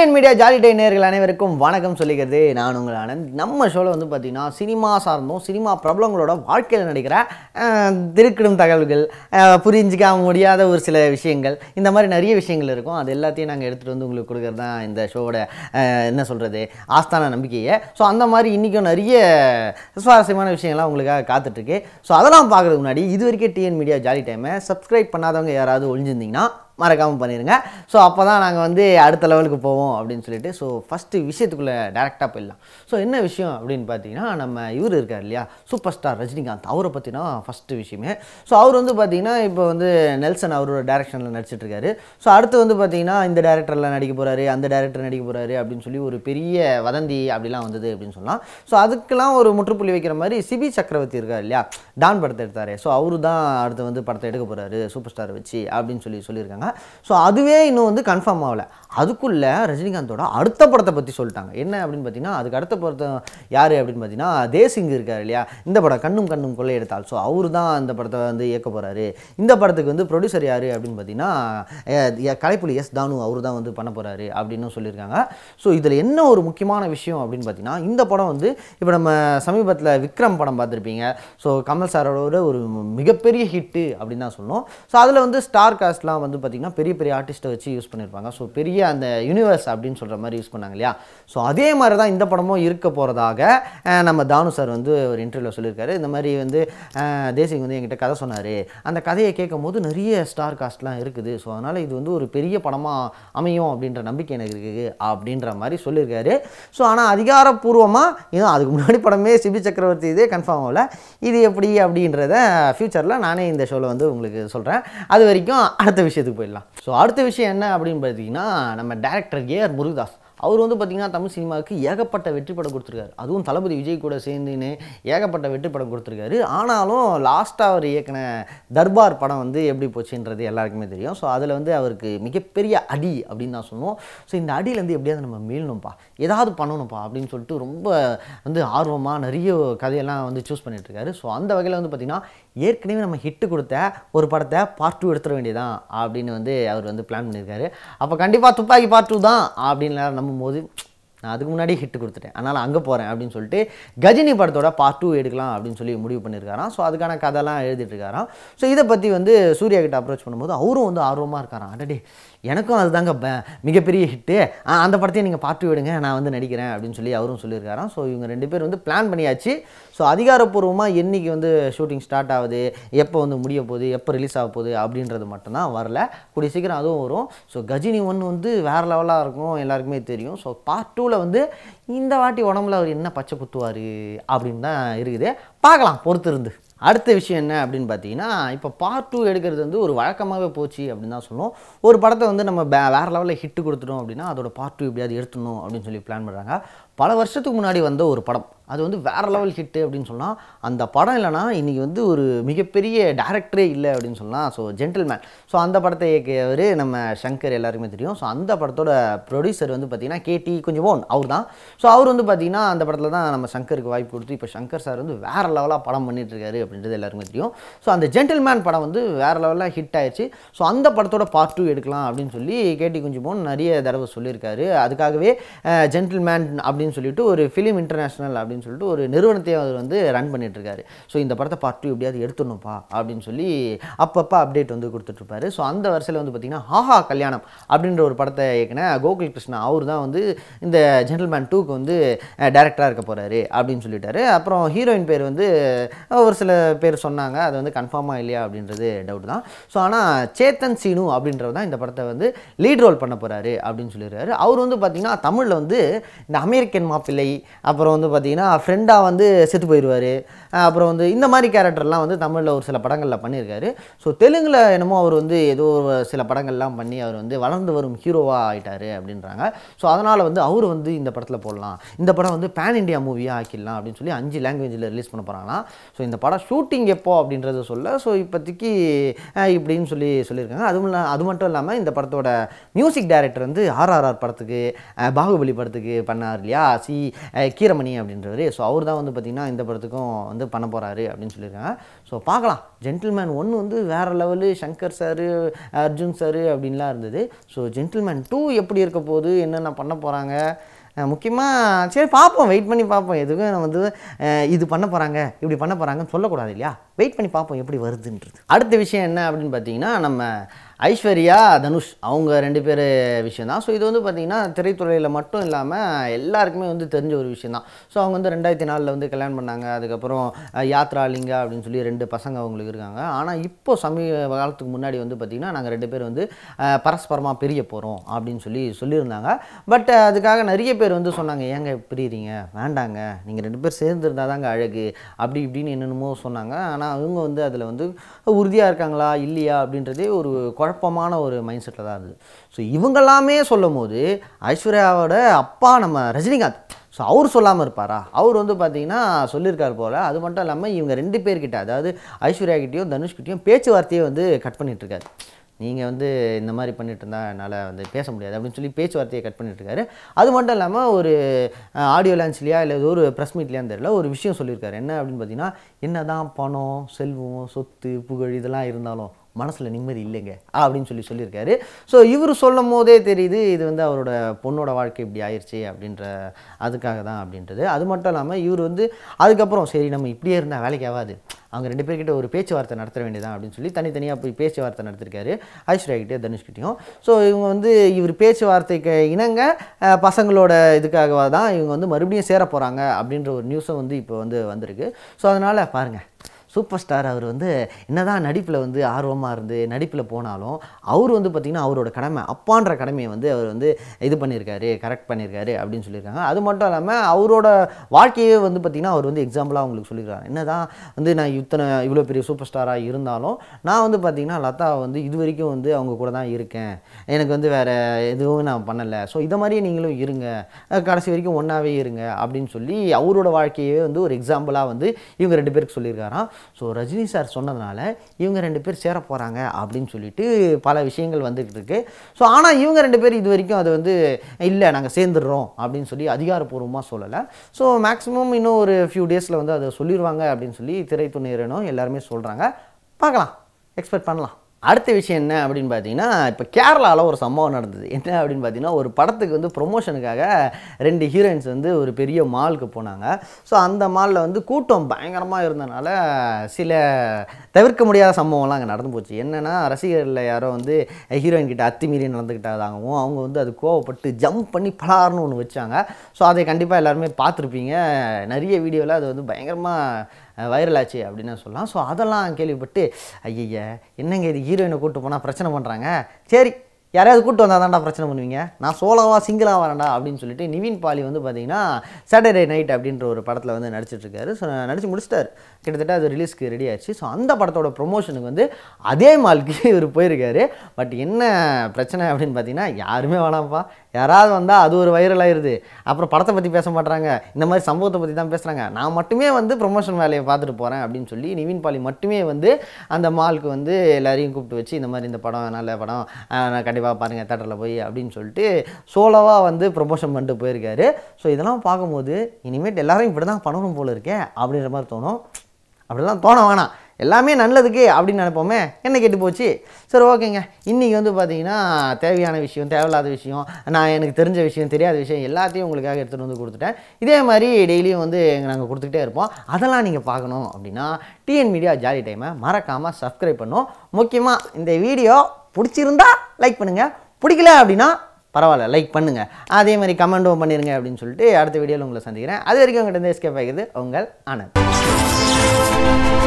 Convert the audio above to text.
TN media jolly டே நேயர்கள் அனைவருக்கும் வணக்கம் சொல்லிக்கிறது நான் உங்கள் ஆனந்த் நம்ம ஷோவில் வந்து பார்த்தீங்கன்னா சினிமா சார்ந்தும் சினிமா பிரபலங்களோட வாழ்க்கையில் நடிக்கிற அஹ், திருக்கிடும் தகவல்கள் அஹ், புரிஞ்சிக்க முடியாத ஒரு சில விஷயங்கள் இந்த மாதிரி நிறைய விஷயங்கள் இருக்கும் அது எல்லாத்தையும் நாங்கள் எடுத்துகிட்டு வந்து உங்களுக்கு கொடுக்கறது தான் இந்த ஷோவோட அஹ், என்ன சொல்கிறது ஆஸ்தான நம்பிக்கையை ஸோ அந்த மாதிரி இன்றைக்கும் நிறைய சுவாரஸ்யமான விஷயங்கள்லாம் உங்களுக்காக காத்துட்ருக்கு ஸோ அதெல்லாம் பார்க்குறதுக்கு முன்னாடி இது வரைக்கும் டிஎன் மீடியா ஜாலி டைமை சப்ஸ்கிரைப் பண்ணாதவங்க யாராவது ஒழிஞ்சிருந்தீங்கன்னா மறக்காமல் பண்ணிடுங்க ஸோ அப்போ தான் நாங்கள் வந்து அடுத்த லெவலுக்கு போவோம் அப்படின்னு சொல்லிட்டு ஸோ ஃபஸ்ட்டு விஷயத்துக்குள்ளே டேரெக்டாக போயிடலாம் ஸோ என்ன விஷயம் அப்படின்னு பார்த்தீங்கன்னா நம்ம இவர் இருக்கார் இல்லையா சூப்பர் ஸ்டார் ரஜினிகாந்த் அவரை பற்றினா ஃபஸ்ட்டு விஷயமே ஸோ அவர் வந்து பார்த்தீங்கன்னா இப்போ வந்து நெல்சன் அவரோட டேரக்ஷனில் நடிச்சிட்டு இருக்காரு ஸோ அடுத்து வந்து பார்த்தீங்கன்னா இந்த டேரக்டரில் நடிக்க போகிறாரு அந்த டேரக்டர் நடிக்க போகிறாரு அப்படின்னு சொல்லி ஒரு பெரிய வதந்தி அப்படிலாம் வந்தது அப்படின்னு சொல்லலாம் ஸோ அதுக்கெல்லாம் ஒரு முற்றுப்புள்ளி வைக்கிற மாதிரி சிபி சக்கரவர்த்தி இருக்கார் இல்லையா டான் படத்தை எடுத்தார் ஸோ அவரு தான் அடுத்து வந்து படத்தை எடுக்க போகிறாரு சூப்பர் ஸ்டார் வச்சு அப்படின்னு சொல்லி சொல்லியிருக்காங்க ஸோ அதுவே இன்னும் வந்து கன்ஃபார்ம் ஆகலை அதுக்குள்ளே ரஜினிகாந்தோட அடுத்த படத்தை பற்றி சொல்லிட்டாங்க என்ன அப்படின்னு பார்த்தீங்கன்னா அதுக்கு அடுத்த படத்தை யார் அப்படின்னு பார்த்தீங்கன்னா தேசிங் இருக்கார் இல்லையா இந்த படம் கண்ணும் கண்ணும் கொள்ளை எடுத்தால் ஸோ அவரு தான் இந்த படத்தை வந்து இயக்க போகிறாரு இந்த படத்துக்கு வந்து ப்ரொடியூசர் யார் அப்படின்னு பார்த்தீங்கன்னா அஹ், எ- கலைப்புலி எஸ் தானு அவரு தான் வந்து பண்ண போகிறாரு அப்படின்னு சொல்லியிருக்காங்க ஸோ இதில் என்ன ஒரு முக்கியமான விஷயம் அப்படின்னு பார்த்தீங்கன்னா இந்த படம் வந்து இப்போ நம்ம சமீபத்தில் விக்ரம் படம் பார்த்துருப்பீங்க ஸோ கமல் சாரோட ஒரு மிகப்பெரிய ஹிட்டு அப்படின்னு தான் சொல்லணும் ஸோ அதில் வந்து ஸ்டார் காஸ்ட்லாம் வந்து பார்த்திங்கன்னா பெரிய பெரிய ஆர்டிஸ்ட்டை வச்சு யூஸ் பண்ணியிருப்பாங்க ஸோ பெரிய அந்த யூனிவர்ஸ் அப்படின்னு சொல்கிற மாதிரி யூஸ் பண்ணாங்க இல்லையா ஸோ அதே மாதிரி தான் இந்த படமும் இருக்க போகிறதாக நம்ம தானு சார் வந்து ஒரு இன்டர்வியூவில் சொல்லியிருக்காரு இந்த மாதிரி வந்து அஹ், தேசிங் வந்து என்கிட்ட கதை சொன்னார் அந்த கதையை கேட்கும் போது நிறைய ஸ்டார் காஸ்ட்லாம் இருக்குது ஸோ அதனால் இது வந்து ஒரு பெரிய படமாக அமையும் அப்படின்ற நம்பிக்கை எனக்கு இருக்குது அப்படின்ற மாதிரி சொல்லியிருக்காரு ஸோ ஆனால் அதிகாரப்பூர்வமாக இன்னும் அதுக்கு முன்னாடி படமே சிபி சக்கரவர்த்தி இதே கன்ஃபார்ம் ஆகல இது எப்படி அப்படின்றத ஃப்யூச்சரில் நானே இந்த ஷோவில் வந்து உங்களுக்கு சொல்கிறேன் அது வரைக்கும் அடுத்த விஷயத்துக்கு போயிடலாம் ஸோ அடுத்த விஷயம் என்ன அப்படின்னு பார்த்தீங்கன்னா நம்ம டேரக்டர் ஏஆர் முருகதாஸ் அவர் வந்து பார்த்திங்கன்னா தமிழ் சினிமாவுக்கு ஏகப்பட்ட வெற்றி படம் கொடுத்துருக்காரு அதுவும் தளபதி விஜய் கூட சேர்ந்துன்னு ஏகப்பட்ட வெற்றி படம் கொடுத்துருக்காரு ஆனாலும் லாஸ்ட்டாக அவர் இயக்குன தர்பார் படம் வந்து எப்படி போச்சுன்றது எல்லாருக்குமே தெரியும் ஸோ அதில் வந்து அவருக்கு மிகப்பெரிய அடி அப்படின்னு தான் சொல்லுவோம் ஸோ இந்த அடியிலேருந்து எப்படியாவது நம்ம மீளணும்ப்பா ஏதாவது பண்ணணும்ப்பா அப்படின்னு சொல்லிட்டு ரொம்ப வந்து ஆர்வமாக நிறைய கதையெல்லாம் வந்து சூஸ் பண்ணிட்டு இருக்காரு ஸோ அந்த வகையில் வந்து பார்த்திங்கன்னா ஏற்கனவே நம்ம ஹிட்டு கொடுத்த ஒரு படத்தை பார்ட் டூ எடுத்துட வேண்டியதான் அப்படின்னு வந்து அவர் வந்து பிளான் பண்ணியிருக்காரு அப்போ கண்டிப்பாக துப்பாக்கி பார்ட் டூ தான் அப்படின்னு எல்லாரும் நம்பும்போது நான் அதுக்கு முன்னாடி ஹிட் கொடுத்துட்டேன் அதனால் அங்கே போகிறேன் அப்படின்னு சொல்லிட்டு கஜினி படத்தோட பார்ட் டூ எடுக்கலாம் அப்படின்னு சொல்லி முடிவு பண்ணியிருக்காராம் ஸோ அதுக்கான கதைலாம் எழுதிட்டு இருக்காராம் ஸோ இதை பற்றி வந்து சூர்யா கிட்ட அப்ரோச் பண்ணும்போது அவரும் வந்து ஆர்வமாக இருக்காராம் அடடே எனக்கும் அதுதாங்க ப- மிகப்பெரிய ஹிட்டு அந்த படத்தையும் நீங்கள் பார்த்து விடுங்க நான் வந்து நடிக்கிறேன் அப்படின்னு சொல்லி அவரும் சொல்லியிருக்காராம் ஸோ இவங்க ரெண்டு பேர் வந்து பிளான் பண்ணியாச்சு ஸோ அதிகாரப்பூர்வமாக என்னைக்கு வந்து ஷூட்டிங் ஸ்டார்ட் ஆகுது எப்போ வந்து முடிய போகுது எப்போ ரிலீஸ் ஆக போகுது அப்படின்றது மட்டும்தான் வரல கூடிய சீக்கிரம் அதுவும் வரும் ஸோ கஜினி ஒன்று வந்து வேறு லெவலாக இருக்கும் எல்லாருக்குமே தெரியும் ஸோ பார்ட் டூவில் வந்து இந்த வாட்டி உடம்புல அவர் என்ன பச்சை குத்துவார் அப்படின்னு தான் இருக்குது பார்க்கலாம் பொறுத்து இருந்து அடுத்த விஷயம் என்ன அப்படின்னு பார்த்தீங்கன்னா இப்போ பார்ட் டூ எடுக்கிறது வந்து ஒரு வழக்கமாகவே போச்சு அப்படின்னு தான் சொல்லுவோம் ஒரு படத்தை வந்து நம்ம வே வேறு லெவலில் ஹிட்டு கொடுத்துட்டோம் அப்படின்னா அதோட பார்ட் டூ எப்படியாவது எடுத்துடணும் அப்படின்னு சொல்லி பிளான் பண்ணுறாங்க பல வருஷத்துக்கு முன்னாடி வந்த ஒரு படம் அது வந்து வேறு லெவல் ஹிட்டு அப்படின்னு சொன்னால் அந்த படம் இல்லைனா இன்றைக்கி வந்து ஒரு மிகப்பெரிய டேரக்டரே இல்லை அப்படின்னு சொல்லலாம் ஸோ ஜென்டில்மேன் ஸோ அந்த படத்தை இயக்கியவர் நம்ம சங்கர் எல்லாருக்குமே தெரியும் ஸோ அந்த படத்தோட ப்ரொடியூசர் வந்து பார்த்தீங்கன்னா கேடி கொஞ்சம் ஓன் அவர் தான் ஸோ அவர் வந்து பார்த்தீங்கன்னா அந்த படத்தில் தான் நம்ம சங்கருக்கு வாய்ப்பு கொடுத்து இப்போ சங்கர் சார் வந்து வேறு லெவலாக படம் பண்ணிட்டு இருக்காரு அப்படின்றது எல்லாருக்குமே தெரியும் ஸோ அந்த ஜென்டில்மேன் படம் வந்து வேறு லெவலில் ஹிட் ஆயிடுச்சு ஸோ அந்த படத்தோட பார்ட் டூ எடுக்கலாம் அப்படின்னு சொல்லி கேடி குஞ்சுமோன் நிறைய தடவை சொல்லியிருக்காரு அதுக்காகவே ஜென்டில்மேன் அப்படின்னு சொல்லிட்டு ஒரு ஃபிலிம் இன்டர்நேஷனல் அப்படின்னு சொல்லிட்டு ஒரு நிறுவனத்தை அவர் வந்து ரன் பண்ணிட்டு இருக்காரு ஸோ இந்த படத்தை பார்ட் டூ எப்படியாவது எடுத்துடணும்ப்பா அப்படின்னு சொல்லி அப்பப்போ அப்டேட் வந்து கொடுத்துட்ருப்பாரு ஸோ அந்த வரிசையில் வந்து பார்த்தீங்கன்னா ஹாஹா கல்யாணம் அப்படின்ற ஒரு படத்தை இயக்குன கோகுல் கிருஷ்ணா அவர் தான் வந்து இந்த ஜென்டில்மேன் டூக்கு வந்து டேரக்டராக இருக்க போகிறாரு அப்படின்னு சொல்லிட்டாரு அப்புறம் ஹீரோயின் பேர் வந்து அஹ், ஒரு சில பேர் சொன்னாங்க அது வந்து கன்ஃபார்மாக இல்லையா அப்படின்றது டவுட் தான் ஸோ ஆனால் சேத்தன் சீனு அப்படின்றவர் தான் இந்த படத்தை வந்து லீட் ரோல் பண்ண போகிறாரு அப்படின்னு சொல்லிடுறாரு அவர் வந்து பார்த்தீங்கன்னா தமிழில் வந்து இந்த அமெரிக்கன் மாப்பிள்ளை அப்புறம் வந்து பார்த்தீங்கன்னா ஃப்ரெண்டாக வந்து செத்து போயிடுவார் அப்புறம் வந்து இந்த மாதிரி கேரக்டர்லாம் வந்து தமிழில் ஒரு சில படங்களில் பண்ணியிருக்காரு ஸோ தெலுங்கில் என்னமோ அவர் வந்து ஏதோ ஒரு சில படங்கள்லாம் பண்ணி அவர் வந்து வளர்ந்து வரும் ஹீரோவாக ஆயிட்டாரு அப்படின்றாங்க ஸோ அதனால் வந்து அவர் வந்து இந்த படத்தில் போடலாம் இந்த படம் வந்து பேன் இண்டியா மூவியாக ஆக்கிடலாம் அப்படின்னு சொல்லி அஞ்சு லாங்குவேஜில் ரிலீஸ் பண்ண போகிறாங்களாம் ஸோ இந்த படம் ஷூட்டிங் எப்போ அப்படின்றத சொல்ல ஸோ இப்போதைக்கு அஹ், இப்படின்னு சொல்லி சொல்லியிருக்காங்க அதுவும் இல்ல அது மட்டும் இல்லாமல் இந்த படத்தோட மியூசிக் டைரக்டர் வந்து ஆர்ஆர்ஆர் படத்துக்கு அஹ், பாகுபலி படத்துக்கு பண்ணார் இல்லையா இல்லையா சி அஹ், கீரமணி அப்படின்றவர் ஸோ அவர் தான் வந்து பார்த்திங்கன்னா இந்த படத்துக்கும் வந்து பண்ண போகிறாரு அப்படின்னு சொல்லியிருக்காங்க ஸோ பார்க்கலாம் ஜென்டில்மேன் ஒன்று வந்து வேறு level Shankar sir Arjun sir அப்படின்லாம் இருந்தது ஸோ ஜென்டில்மேன் டூ எப்படி இருக்க போகுது என்னென்ன பண்ண போகிறாங்க முக்கியமாக சரி பார்ப்போம் வெயிட் பண்ணி பார்ப்போம் எதுக்கும் நம்ம வந்து அஹ், இது பண்ண போகிறாங்க இப்படி பண்ண போகிறாங்கன்னு சொல்லக்கூடாது இல்லையா வெயிட் பண்ணி பார்ப்போம் எப்படி வருதுன்றது அடுத்த விஷயம் என்ன அப்படின்னு பார்த்தீங்கன்னா நம்ம ஐஸ்வர்யா தனுஷ் அவங்க ரெண்டு பேர் விஷயம் தான் ஸோ இது வந்து பார்த்திங்கன்னா திரைத்துறையில் மட்டும் இல்லாமல் எல்லாருக்குமே வந்து தெரிஞ்ச ஒரு விஷயம் தான் ஸோ அவங்க வந்து ரெண்டாயிரத்தி நாலில் வந்து கல்யாணம் பண்ணாங்க அதுக்கப்புறம் அஹ், யாத்ரா லிங்கா அப்படின்னு சொல்லி ரெண்டு பசங்க அவங்களுக்கு இருக்காங்க ஆனால் இப்போ சமீப காலத்துக்கு முன்னாடி வந்து பார்த்திங்கன்னா நாங்கள் ரெண்டு பேர் வந்து அஹ், பரஸ்பரமாக பிரிய போகிறோம் அப்படின்னு சொல்லி சொல்லியிருந்தாங்க பட் அதுக்காக நிறைய பேர் வந்து சொன்னாங்க ஏங்க பிரியிறீங்க வேண்டாங்க நீங்கள் ரெண்டு பேர் சேர்ந்து இருந்தால் தாங்க அழகு அப்படி இப்படின்னு என்னென்னமோ சொன்னாங்க ஆனால் அவங்க வந்து அதில் வந்து உறுதியாக இருக்காங்களா இல்லையா அப்படின்றதே ஒரு குழப்பமான ஒரு மைண்ட் செட்டில் தான் இருந்தது ஸோ இவங்கெல்லாமே சொல்லும் போது ஐஸ்வர்யாவோட அப்பா நம்ம ரஜினிகாந்த் ஸோ அவர் சொல்லாமல் இருப்பாரா அவர் வந்து பார்த்தீங்கன்னா சொல்லியிருக்கார் போல் அது மட்டும் இல்லாமல் இவங்க ரெண்டு பேர்கிட்ட அதாவது ஐஸ்வர்யா கிட்டேயும் தனுஷ்கிட்டேயும் பேச்சுவார்த்தையை வந்து கட் பண்ணிட்டு இருக்காரு நீங்கள் வந்து இந்த மாதிரி பண்ணிட்டு இருந்தா என்னால் வந்து பேச முடியாது அப்படின்னு சொல்லி பேச்சுவார்த்தையை கட் பண்ணிட்டு இருக்காரு அது மட்டும் இல்லாமல் ஒரு ஆடியோ லான்ச்லையா இல்லை ஏதோ ஒரு ப்ரெஸ் மீட்லையான்னு தெரியல ஒரு விஷயம் சொல்லியிருக்காரு என்ன அப்படின்னு பார்த்தீங்கன்னா என்ன தான் பணம் செல்வம் சொத்து புகழ் இதெல்லாம் இருந்தாலும் மனசில் நிம்மதி இல்லைங்க அப்படின்னு சொல்லி சொல்லியிருக்காரு ஸோ இவர் சொல்லும் போதே தெரியுது இது வந்து அவரோட பொண்ணோட வாழ்க்கை இப்படி ஆயிடுச்சு அப்படின்ற அதுக்காக தான் அப்படின்றது அது மட்டும் இல்லாமல் இவர் வந்து அதுக்கப்புறம் சரி நம்ம இப்படியே இருந்தால் வேலைக்கு ஆகாது அவங்க ரெண்டு பேர்கிட்ட ஒரு பேச்சுவார்த்தை நடத்த வேண்டியதான் அப்படின்னு சொல்லி தனித்தனியாக போய் பேச்சுவார்த்தை நடத்திருக்காரு ஐஸ்வர்யா கிட்டே தனுஷ்கிட்டையும் ஸோ இவங்க வந்து இவர் பேச்சுவார்த்தைக்கு இணங்க அஹ், பசங்களோட இதுக்காக தான் இவங்க வந்து மறுபடியும் சேர போகிறாங்க அப்படின்ற ஒரு நியூஸும் வந்து இப்போ வந்து வந்திருக்கு ஸோ அதனால் பாருங்கள் சூப்பர் ஸ்டார் அவர் வந்து என்னதான் நடிப்பில் வந்து ஆர்வமாக இருந்து நடிப்பில் போனாலும் அவர் வந்து பார்த்திங்கன்னா அவரோட கடமை அப்பான்ற கடமையை வந்து அவர் வந்து இது பண்ணியிருக்காரு கரெக்ட் பண்ணியிருக்காரு அப்படின்னு சொல்லியிருக்காங்க அது மட்டும் இல்லாமல் அவரோட வாழ்க்கையே வந்து பார்த்திங்கன்னா அவர் வந்து எக்ஸாம்பிளாக அவங்களுக்கு சொல்லியிருக்காரு என்னதான் வந்து நான் இத்தனை இவ்வளோ பெரிய சூப்பர் ஸ்டாராக இருந்தாலும் நான் வந்து பார்த்திங்கன்னா லதா வந்து இது வரைக்கும் வந்து அவங்க கூட தான் இருக்கேன் எனக்கு வந்து வேறு எதுவும் நான் பண்ணலை ஸோ இதை மாதிரியே நீங்களும் இருங்க அஹ் கடைசி வரைக்கும் ஒன்றாவே இருங்க அப்படின்னு சொல்லி அவரோட வாழ்க்கையே வந்து ஒரு எக்ஸாம்பிளாக வந்து இவங்க ரெண்டு பேருக்கு சொல்லியிருக்காராம் ஸோ ரஜினி சார் சொன்னதுனால இவங்க ரெண்டு பேர் சேர போகிறாங்க அப்படின்னு சொல்லிட்டு பல விஷயங்கள் வந்துகிட்டு இருக்கு ஸோ ஆனால் இவங்க ரெண்டு பேர் இது வரைக்கும் அது வந்து இல்லை நாங்கள் சேர்ந்துடுறோம் அப்படின்னு சொல்லி அதிகாரப்பூர்வமாக சொல்லலை ஸோ மேக்ஸிமம் இன்னும் ஒரு ஃபியூ டேஸில் வந்து அதை சொல்லிடுவாங்க அப்படின்னு சொல்லி திரைத்துறையினரும் எல்லாருமே சொல்கிறாங்க பார்க்கலாம் எக்ஸ்பெக்ட் பண்ணலாம் அடுத்த விஷயம் என்ன அப்படின்னு பார்த்தீங்கன்னா இப்போ கேரளாவில் ஒரு சம்பவம் நடந்தது என்ன அப்படின்னு பார்த்தீங்கன்னா ஒரு படத்துக்கு வந்து ப்ரொமோஷனுக்காக ரெண்டு ஹீரோயின்ஸ் வந்து ஒரு பெரிய மாலுக்கு போனாங்க ஸோ அந்த மாலில் வந்து கூட்டம் பயங்கரமாக இருந்தனால சில தவிர்க்க முடியாத சம்பவம்லாம் அங்கே நடந்து போச்சு என்னென்னா ரசிகர்களில் யாரோ வந்து ஹீரோயின் கிட்ட அத்துமீறி நடந்துக்கிட்டதாகவும் அவங்க வந்து அது கோவப்பட்டு ஜம்ப் பண்ணி பலார்னு ஒன்று வச்சாங்க ஸோ அதை கண்டிப்பாக எல்லாருமே பார்த்துருப்பீங்க நிறைய வீடியோவில் அது வந்து பயங்கரமாக வைரல் ஆச்சு அப்படின்னு சொல்லலாம் ஸோ அதெல்லாம் கேள்விப்பட்டு ஐயய்ய என்னங்க இது ஹீரோயினை கூட்டு போனால் பிரச்சனை பண்ணுறாங்க சரி யாரையாவது கூட்டு வந்தால் தான்டா பிரச்சனை பண்ணுவீங்க நான் சோலோவா சிங்கிளாக வரேன்டா அப்படின்னு சொல்லிட்டு நிவின் பாலி வந்து பார்த்தீங்கன்னா சாட்டர்டே நைட் அப்படின்ற ஒரு படத்தில் வந்து நடிச்சிட்டு இருக்காரு ஸோ நடிச்சு முடிச்சிட்டாரு கிட்டத்தட்ட அது ரிலீஸ்க்கு ரெடி ஆயிடுச்சு ஸோ அந்த படத்தோட ப்ரொமோஷனுக்கு வந்து அதே மாலுக்கு இவர் போயிருக்காரு பட் என்ன பிரச்சனை அப்படின்னு பார்த்தீங்கன்னா யாருமே வேணாம்ப்பா யாராவது வந்தால் அது ஒரு வைரல் ஆயிருது அப்புறம் படத்தை பற்றி பேச மாட்றாங்க இந்த மாதிரி சம்பவத்தை பற்றி தான் பேசுகிறாங்க நான் மட்டுமே வந்து ப்ரொமோஷன் வேலையை பார்த்துட்டு போகிறேன் அப்படின்னு சொல்லி நிவின் பாலி மட்டுமே வந்து அந்த மாலுக்கு வந்து எல்லாரையும் கூப்பிட்டு வச்சு இந்த மாதிரி இந்த படம் நல்ல படம் ஆஹ் நான் கண்டிப்பாக பாருங்கள் தேட்டரில் போய் அப்படின்னு சொல்லிட்டு சோலோவாக வந்து ப்ரொமோஷன் பண்ணிட்டு போயிருக்காரு ஸோ இதெல்லாம் பார்க்கும்போது இனிமேட் எல்லாரும் இப்படி தான் பண்ணணும் போல இருக்கே அப்படின்ற மாதிரி தோணும் அப்படிலாம் தோண வேணாம் எல்லாமே நல்லதுக்கு அப்படின்னு நினைப்போமே என்ன கெட்டு போச்சு சரி ஓகேங்க இன்றைக்கி வந்து பார்த்தீங்கன்னா தேவையான விஷயம் தேவையில்லாத விஷயம் நான் எனக்கு தெரிஞ்ச விஷயம் தெரியாத விஷயம் எல்லாத்தையும் உங்களுக்காக எடுத்துகிட்டு வந்து கொடுத்துட்டேன் இதே மாதிரி டெய்லியும் வந்து நாங்கள் கொடுத்துக்கிட்டே இருப்போம் அதெல்லாம் நீங்கள் பார்க்கணும் அப்படின்னா டிஎன் மீடியா ஜாலி டைமை மறக்காமல் சப்ஸ்கிரைப் பண்ணும் முக்கியமாக இந்த வீடியோ பிடிச்சிருந்தா லைக் பண்ணுங்கள் பிடிக்கல அப்படின்னா பரவாயில்ல லைக் பண்ணுங்கள் அதே மாதிரி கமெண்ட்டும் பண்ணிடுங்க அப்படின்னு சொல்லிட்டு அடுத்த வீடியோவில் உங்களை சந்திக்கிறேன் அது வரைக்கும் உங்கள்கிட்ட எஸ்கேப் ஆகிடுது உங்கள் ஆனந்த்